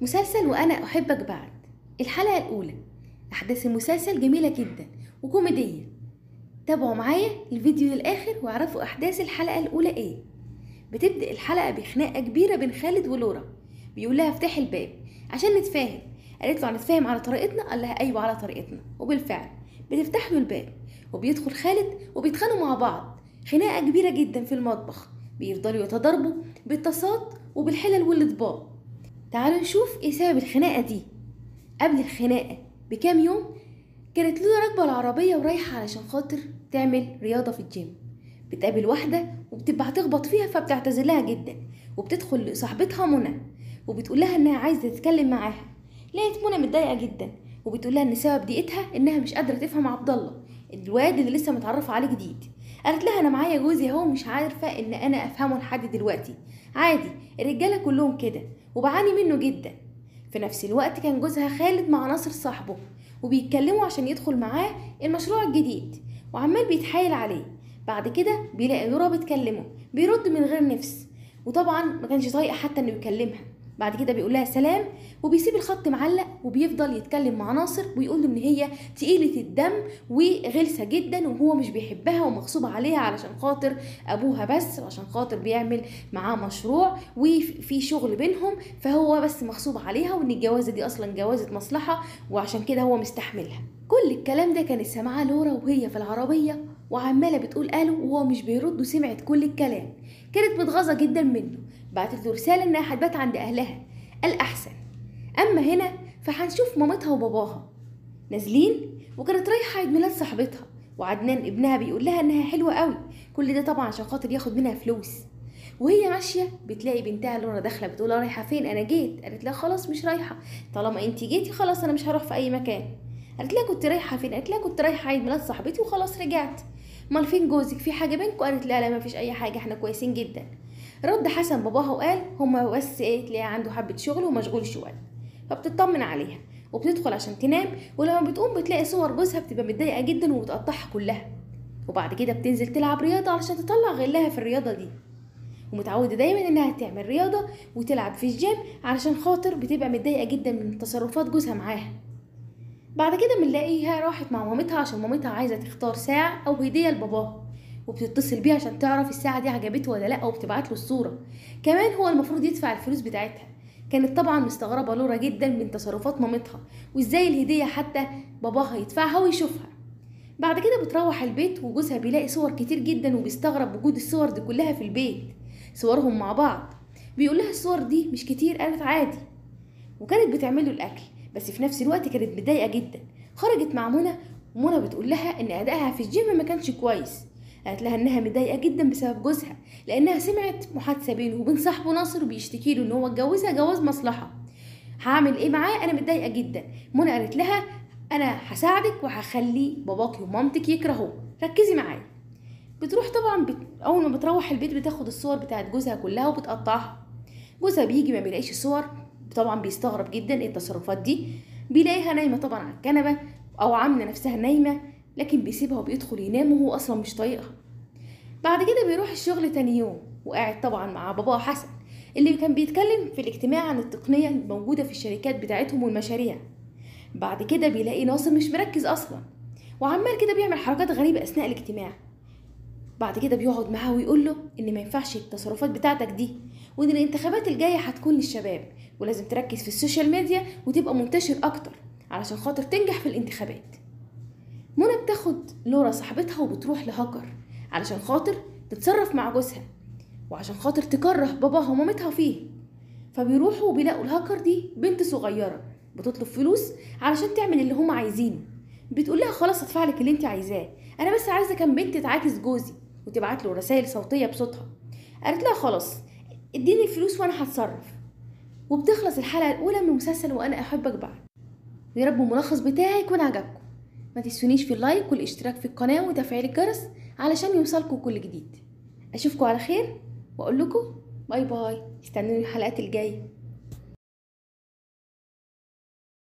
مسلسل وأنا أحبك بعد الحلقة الأولى أحداث المسلسل جميلة جدا وكوميدية تابعوا معايا الفيديو للآخر واعرفوا أحداث الحلقة الأولى إيه بتبدأ الحلقة بخناقة كبيرة بين خالد ولورا بيقول لها افتحي الباب عشان نتفاهم قالت له هنتفاهم على طريقتنا قال لها أيوة على طريقتنا وبالفعل بتفتح له الباب وبيدخل خالد وبيتخانقوا مع بعض خناقة كبيرة جدا في المطبخ بيفضلوا يتضاربوا بالطاسات وبالحلل والأطباق تعالوا نشوف ايه سبب الخناقة دي قبل الخناقة بكام يوم كانت لولا راكبة العربية ورايحة علشان خاطر تعمل رياضة في الجيم بتقابل واحدة وبتبقى هتخبط فيها فبتعتذر لها جدا وبتدخل لصاحبتها منى وبتقول لها انها عايزة تتكلم معاها لقيت منى متضايقة جدا وبتقول لها ان سبب ضيقتها انها مش قادرة تفهم عبد الله الواد اللي لسه متعرف عليه جديد قالت لها انا معايا جوزي اهو مش عارفة ان انا افهمه لحد دلوقتي عادي الرجالة كلهم كده وبعاني منه جدا في نفس الوقت كان جوزها خالد مع ناصر صاحبه وبيتكلموا عشان يدخل معاه المشروع الجديد وعمال بيتحايل عليه بعد كده بيلاقي نورا بتكلمه بيرد من غير نفس وطبعا ما كانش طايقه حتى انه يكلمها بعد كده بيقول لها سلام وبيسيب الخط معلق وبيفضل يتكلم مع ناصر ويقول له ان هي تقيله الدم وغلسه جدا وهو مش بيحبها ومغصوب عليها علشان خاطر ابوها بس وعشان خاطر بيعمل معاه مشروع وفي شغل بينهم فهو بس مغصوب عليها وان الجوازه دي اصلا جوازه مصلحه وعشان كده هو مستحملها كل الكلام ده كانت سامعاه لورا وهي في العربيه وعماله بتقول قالوا وهو مش بيرد وسمعت كل الكلام كانت متغاظه جدا منه بعتت له رساله انها هتبات عند اهلها الاحسن اما هنا فهنشوف مامتها وباباها نازلين وكانت رايحه عيد ميلاد صاحبتها وعدنان ابنها بيقول لها انها حلوه قوي كل ده طبعا عشان خاطر ياخد منها فلوس وهي ماشيه بتلاقي بنتها لورا داخله بتقول لها رايحه فين انا جيت قالت لها خلاص مش رايحه طالما انت جيتي خلاص انا مش هروح في اي مكان قالت لها كنت رايحه فين قالت لها كنت رايحه عيد ميلاد صاحبتي وخلاص رجعت امال فين جوزك في حاجه بينكم قالت لا لا ما فيش اي حاجه احنا كويسين جدا رد حسن باباها وقال هما بس ايه تلاقي عنده حبه شغل ومشغول شويه فبتطمن عليها وبتدخل عشان تنام ولما بتقوم بتلاقي صور جوزها بتبقى متضايقه جدا وبتقطعها كلها وبعد كده بتنزل تلعب رياضه علشان تطلع غلها في الرياضه دي ومتعودة دايما انها تعمل رياضة وتلعب في الجيم علشان خاطر بتبقى متضايقة جدا من تصرفات جوزها معاها بعد كده بنلاقيها راحت مع مامتها عشان مامتها عايزة تختار ساعة أو هدية لباباها وبتتصل بيه عشان تعرف الساعة دي عجبته ولا لأ وبتبعت له الصورة كمان هو المفروض يدفع الفلوس بتاعتها كانت طبعا مستغربة لورا جدا من تصرفات مامتها وازاي الهدية حتى باباها يدفعها ويشوفها بعد كده بتروح البيت وجوزها بيلاقي صور كتير جدا وبيستغرب وجود الصور دي كلها في البيت صورهم مع بعض بيقول لها الصور دي مش كتير قالت عادي وكانت بتعمل له الاكل بس في نفس الوقت كانت متضايقه جدا خرجت مع منى ومنى بتقول لها ان ادائها في الجيم ما كانش كويس قالت لها انها متضايقه جدا بسبب جوزها لانها سمعت محادثه بينه وبين صاحبه ناصر وبيشتكي له ان هو اتجوزها جواز مصلحه هعمل ايه معاه انا متضايقه جدا منى قالت لها انا هساعدك وهخلي باباكي ومامتك يكرهوه ركزي معايا بتروح طبعا بت... اول ما بتروح البيت بتاخد الصور بتاعت جوزها كلها وبتقطعها جوزها بيجي ما بيلاقيش الصور طبعا بيستغرب جدا ايه التصرفات دي بيلاقيها نايمه طبعا على الكنبه او عامله نفسها نايمه لكن بيسيبها وبيدخل ينام وهو اصلا مش طايقها بعد كده بيروح الشغل تاني يوم وقاعد طبعا مع باباه حسن اللي كان بيتكلم في الاجتماع عن التقنيه الموجوده في الشركات بتاعتهم والمشاريع بعد كده بيلاقي ناصر مش مركز اصلا وعمال كده بيعمل حركات غريبه اثناء الاجتماع بعد كده بيقعد معاه ويقول له ان ما ينفعش التصرفات بتاعتك دي وان الانتخابات الجايه هتكون للشباب ولازم تركز في السوشيال ميديا وتبقى منتشر اكتر علشان خاطر تنجح في الانتخابات منى بتاخد لورا صاحبتها وبتروح لهاكر علشان خاطر تتصرف مع جوزها وعشان خاطر تكره باباها ومامتها فيه فبيروحوا وبيلاقوا الهاكر دي بنت صغيره بتطلب فلوس علشان تعمل اللي هم عايزينه بتقول لها خلاص هدفع لك اللي انت عايزاه انا بس عايزه كام بنت تعاكس جوزي وتبعت له رسائل صوتيه بصوتها قالت لها خلاص اديني الفلوس وانا هتصرف وبتخلص الحلقه الاولى من مسلسل وانا احبك بعد يا رب الملخص بتاعي يكون عجبكم ما تنسونيش في اللايك والاشتراك في القناه وتفعيل الجرس علشان يوصلكم كل جديد اشوفكم على خير واقول لكم باي باي استنوني الحلقات الجايه